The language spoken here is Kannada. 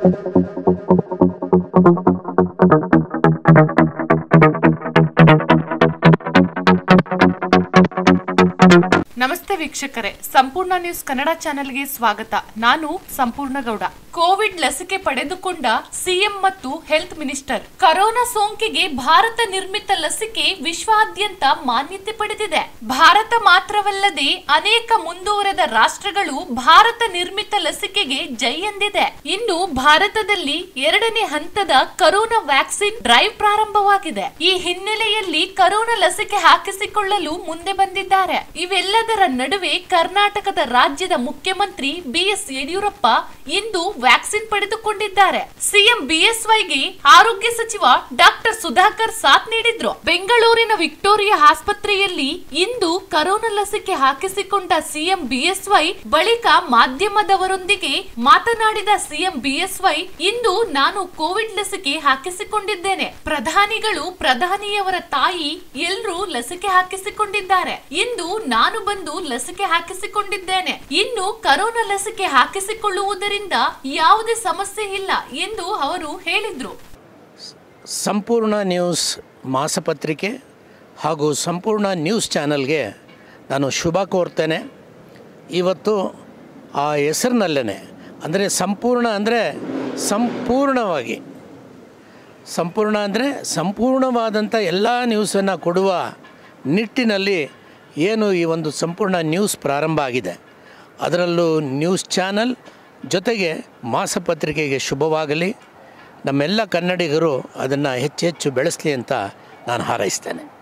ನಮಸ್ತೆ ವೀಕ್ಷಕರೇ ಸಂಪೂರ್ಣ ನ್ಯೂಸ್ ಕನ್ನಡ ಚಾನೆಲ್ಗೆ ಸ್ವಾಗತ ನಾನು ಸಂಪೂರ್ಣ ಗೌಡ ಕೋವಿಡ್ ಲಸಿಕೆ ಪಡೆದುಕೊಂಡ ಸಿಎಂ ಮತ್ತು ಹೆಲ್ತ್ ಮಿನಿಸ್ಟರ್ ಕರೋನಾ ಸೋಂಕಿಗೆ ಭಾರತ ನಿರ್ಮಿತ ಲಸಿಕೆ ವಿಶ್ವಾದ್ಯಂತ ಮಾನ್ಯತೆ ಪಡೆದಿದೆ ಭಾರತ ಮಾತ್ರವಲ್ಲದೆ ಅನೇಕ ಮುಂದುವರೆದ ರಾಷ್ಟ್ರಗಳು ಭಾರತ ನಿರ್ಮಿತ ಲಸಿಕೆಗೆ ಜೈ ಎಂದಿದೆ ಇನ್ನು ಭಾರತದಲ್ಲಿ ಎರಡನೇ ಹಂತದ ಕರೋನಾ ವ್ಯಾಕ್ಸಿನ್ ಡ್ರೈವ್ ಪ್ರಾರಂಭವಾಗಿದೆ ಈ ಹಿನ್ನೆಲೆಯಲ್ಲಿ ಕರೋನಾ ಲಸಿಕೆ ಹಾಕಿಸಿಕೊಳ್ಳಲು ಮುಂದೆ ಬಂದಿದ್ದಾರೆ ಇವೆಲ್ಲದರ ನಡುವೆ ಕರ್ನಾಟಕದ ರಾಜ್ಯದ ಮುಖ್ಯಮಂತ್ರಿ ಬಿಎಸ್ ಯಡಿಯೂರಪ್ಪ ಇಂದು ವ್ಯಾಕ್ಸಿನ್ ಪಡೆದುಕೊಂಡಿದ್ದಾರೆ ಸಿಎಂ ಬಿಎಸ್ವೈಗೆ ಆರೋಗ್ಯ ಸಚಿವ ಡಾಕ್ಟರ್ ಸುಧಾಕರ್ ಸಾಥ್ ನೀಡಿದ್ರು ಬೆಂಗಳೂರಿನ ವಿಕ್ಟೋರಿಯಾ ಆಸ್ಪತ್ರೆಯಲ್ಲಿ ಇಂದು ಕರೋನಾ ಲಸಿಕೆ ಹಾಕಿಸಿಕೊಂಡ ಸಿಎಂ ಬಿಎಸ್ವೈ ಬಳಿಕ ಮಾಧ್ಯಮದವರೊಂದಿಗೆ ಮಾತನಾಡಿದ ಸಿಎಂ ಬಿಎಸ್ವೈ ಇಂದು ನಾನು ಕೋವಿಡ್ ಲಸಿಕೆ ಹಾಕಿಸಿಕೊಂಡಿದ್ದೇನೆ ಪ್ರಧಾನಿಗಳು ಪ್ರಧಾನಿಯವರ ತಾಯಿ ಎಲ್ರೂ ಲಸಿಕೆ ಹಾಕಿಸಿಕೊಂಡಿದ್ದಾರೆ ಇಂದು ನಾನು ಬಂದು ಲಸಿಕೆ ಹಾಕಿಸಿಕೊಂಡಿದ್ದೇನೆ ಇನ್ನು ಕರೋನಾ ಲಸಿಕೆ ಹಾಕಿಸಿಕೊಳ್ಳುವುದರಿಂದ ಯಾವುದೇ ಸಮಸ್ಯೆ ಇಲ್ಲ ಎಂದು ಅವರು ಹೇಳಿದ್ರು ಸಂಪೂರ್ಣ ನ್ಯೂಸ್ ಮಾಸಪತ್ರಿಕೆ ಹಾಗೂ ಸಂಪೂರ್ಣ ನ್ಯೂಸ್ ಚಾನಲ್ಗೆ ನಾನು ಶುಭ ಕೋರ್ತೇನೆ ಇವತ್ತು ಆ ಹೆಸರಿನಲ್ಲೇ ಅಂದರೆ ಸಂಪೂರ್ಣ ಅಂದರೆ ಸಂಪೂರ್ಣವಾಗಿ ಸಂಪೂರ್ಣ ಅಂದರೆ ಸಂಪೂರ್ಣವಾದಂಥ ಎಲ್ಲ ನ್ಯೂಸನ್ನು ಕೊಡುವ ನಿಟ್ಟಿನಲ್ಲಿ ಏನು ಈ ಒಂದು ಸಂಪೂರ್ಣ ನ್ಯೂಸ್ ಪ್ರಾರಂಭ ಆಗಿದೆ ಅದರಲ್ಲೂ ನ್ಯೂಸ್ ಚಾನಲ್ ಜೊತೆಗೆ ಮಾಸಪತ್ರಿಕೆಗೆ ಶುಭವಾಗಲಿ ನಮ್ಮೆಲ್ಲ ಕನ್ನಡಿಗರು ಅದನ್ನು ಹೆಚ್ಚು ಹೆಚ್ಚು ಬೆಳೆಸಲಿ ಅಂತ ನಾನು ಹಾರೈಸ್ತೇನೆ